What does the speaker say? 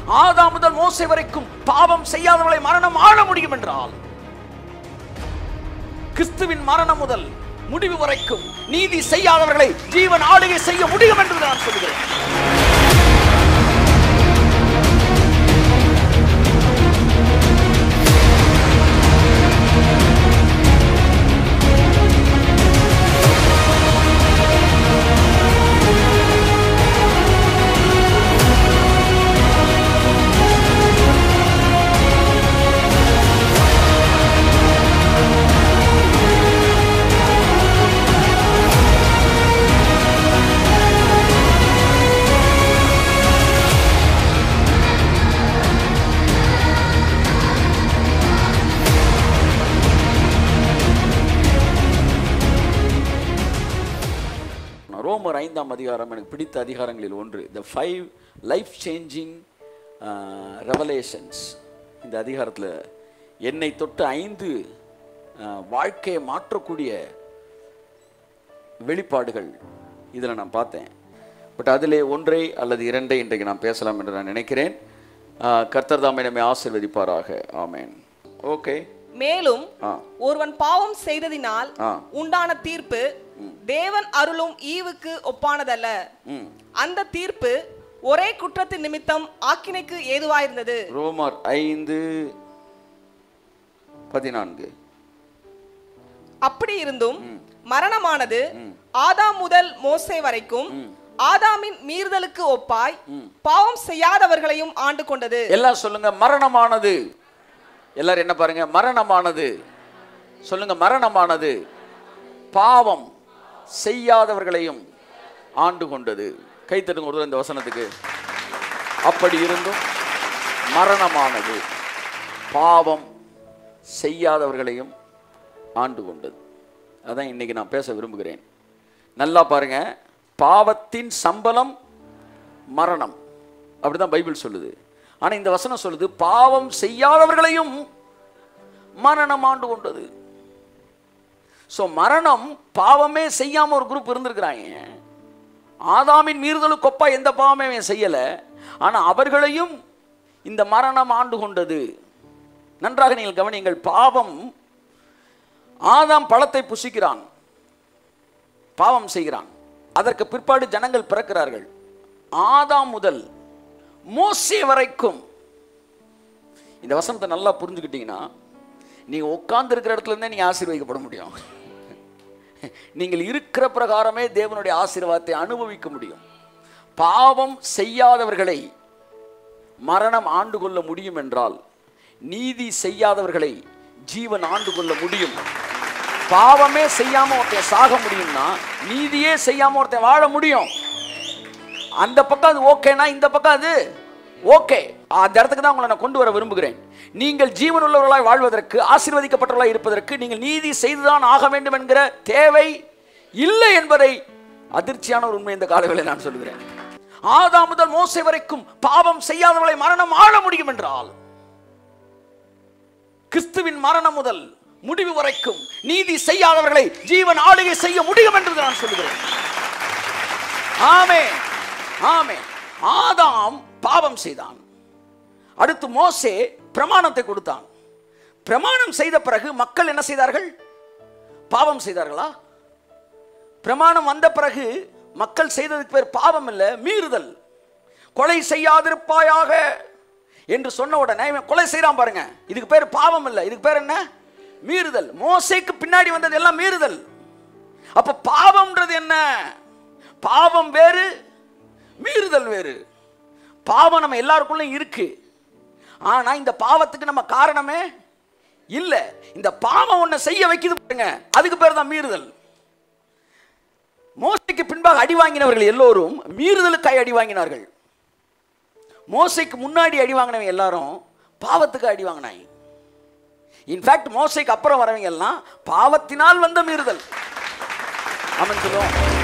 ஆதாம் முதல் மோசை வரைக்கும் பாவம் செய்யாதவர்களை மரணம் ஆள முடியும் என்றால் கிறிஸ்துவின் மரணம் முதல் முடிவு வரைக்கும் நீதி செய்யாதவர்களை ஜீவன் ஆளுகை செய்ய முடியும் என்று நான் சொல்கிறேன் ரோமர் ஐந்தாம் அதிகாரம் எனக்கு பிடித்த அதிகாரங்களில் ஒன்று the five life changing revelations இந்த அதிகாரத்தில் என்னை தொட்டு ஐந்து அஹ், வாழ்க்கையை மாற்றக்கூடிய வெளிப்பாடுகள் இதில் நான் பார்த்தேன் பட் அதிலே ஒன்றை அல்லது இரண்டை இன்றைக்கு நான் பேசலாம் என்று நான் நினைக்கிறேன் அஹ், கர்த்தர் தாமே நம்மை ஆசீர்வதிப்பாராக ஆமென் ஓகே மேலும் ஆ ஒருவன் பாவம் செய்ததினால் ஆ. உண்டான தீர்ப்பு தேவன் அருளும் ஈவுக்கு ஒப்பானதல்ல ம் அந்த தீர்ப்பு ஒரே குற்றத்தின் நிமித்தம் ஆக்கினைக்கு ஏதுவாயிருந்தது ரோமர் ஐந்து பதினான்கு அப்படி இருந்தும் மரணமானது ஆதாம் முதல் மோசே வரைக்கும் ஆதாமின் மீறுதலுக்கு ஒப்பாய் பாவம் செய்யாதவர்களையும் ஆண்டு கொண்டது எல்லாம் சொல்லுங்க மரணமானது எல்லாரும் என்ன பாருங்க மரணமானது சொல்லுங்க மரணமானது பாவம் செய்யாதவர்களையும் ஆண்டு கொண்டது கைத்தட்டுங்க ஒரு இந்த வசனத்துக்கு அப்படி இருந்தும் மரணமானது பாவம் செய்யாதவர்களையும் ஆண்டு கொண்டது அதான் இன்னைக்கு நான் பேச விரும்புகிறேன் நல்லா பாருங்க பாவத்தின் சம்பளம் மரணம் அப்படிதான் பைபிள் சொல்லுது ஆனா இந்த வசனம் சொல்லுது பாவம் செய்யாதவர்களையும் மரணம் ஆண்டு கொண்டது ஸோ மரணம் பாவமே செய்யாம ஒரு குரூப் இருந்திருக்கிறாங்க ஆதாமின் மீறுதலுக்கு ஒப்பா எந்த பாவமே அவன் செய்யல ஆனா அவர்களையும் இந்த மரணம் ஆண்டு கொண்டது நன்றாக நீங்கள் கவனியுங்கள் பாவம் ஆதாம் பழத்தை புசிக்கிறான் பாவம் செய்கிறான் அதற்கு பிற்பாடு ஜனங்கள் பிறக்கிறார்கள் ஆதாம் முதல் மோசே வரைக்கும் இந்த வசனத்தை நல்லா புரிஞ்சுக்கிட்டீங்கன்னா நீங்க உட்கார்ந்து இருக்கிற இடத்துல இருந்தே நீங்க ஆசீர்வதிக்கப்பட முடியும் நீங்கள் இருக்கிற பிரகாரமே தேவனுடைய ஆசீர்வாதத்தை அனுபவிக்க முடியும் பாவம் செய்யாதவர்களை மரணம் ஆண்டு கொள்ள முடியும் என்றால் நீதி செய்யாதவர்களை ஜீவன் ஆண்டு கொள்ள முடியும் பாவமே செய்யாம ஒருத்தன் சாக முடியும்னா நீதியே செய்யாம ஒருத்தன் வாழ முடியும் அந்த பக்கம் அது ஓகேனா இந்த பக்கம் அது ஓகே அந்த இடத்துக்கு தான் உங்களை நான் கொண்டு வர விரும்புகிறேன் நீங்கள் ஜீவன் உள்ளவர்களாய் வாழ்வதற்கு ஆசீர்வதிக்கப்பட்டவர்களாய் இருப்பதற்கு நீங்கள் நீதி செய்துதான் ஆக வேண்டும் என்கிற தேவை இல்லை என்பதை அதிர்ச்சியான ஒரு உண்மை இந்த காலவேளை நான் சொல்கிறேன் ஆதாம் முதல் மோசை வரைக்கும் பாவம் செய்யாதவர்களை மரணம் ஆள முடியும் என்றால் கிறிஸ்துவின் மரணம் முதல் முடிவு வரைக்கும் நீதி செய்யாதவர்களை ஜீவன் ஆளுகை செய்ய முடியும் என்று நான் சொல்கிறேன் ஆமே ஆமே ஆதாம் பாவம் செய்தான் அடுத்து மோசே பிரமாணத்தை கொடுத்தான் பிரமாணம் செய்த பிறகு மக்கள் என்ன செய்தார்கள் பாவம் செய்தார்களா பிரமாணம் வந்த பிறகு மக்கள் செய்ததுக்கு பேர் பாவம் இல்லை மீறுதல் கொலை செய்யாதிருப்பாயாக என்று சொன்ன உடனே இவன் கொலை செய்றான் பாருங்க இதுக்கு பேர் பாவம் இல்லை இதுக்கு பேர் என்ன மீறுதல் மோசைக்கு பின்னாடி வந்தது எல்லாம் மீறுதல் அப்ப பாவம்ன்றது என்ன பாவம் வேறு மீறுதல் வேறு பாவம் நம்ம எல்லாருக்குள்ளயும் இருக்கு ஆனா இந்த பாவத்துக்கு நம்ம காரணமே இல்ல இந்த பாவம் ஒன்றை செய்ய வைக்குது பாருங்க அதுக்கு பேர் தான் மீறுதல் மோசைக்கு பின்பாக அடி வாங்கினவர்கள் எல்லோரும் மீறுதலுக்காய் அடி வாங்கினார்கள் மோசைக்கு முன்னாடி அடி வாங்கினவங்க எல்லாரும் பாவத்துக்கு அடி வாங்கினாங்க இன்ஃபேக்ட் மோசைக்கு அப்புறம் வரவங்க எல்லாம் பாவத்தினால் வந்த மீறுதல் அவன் சொல்லுவோம்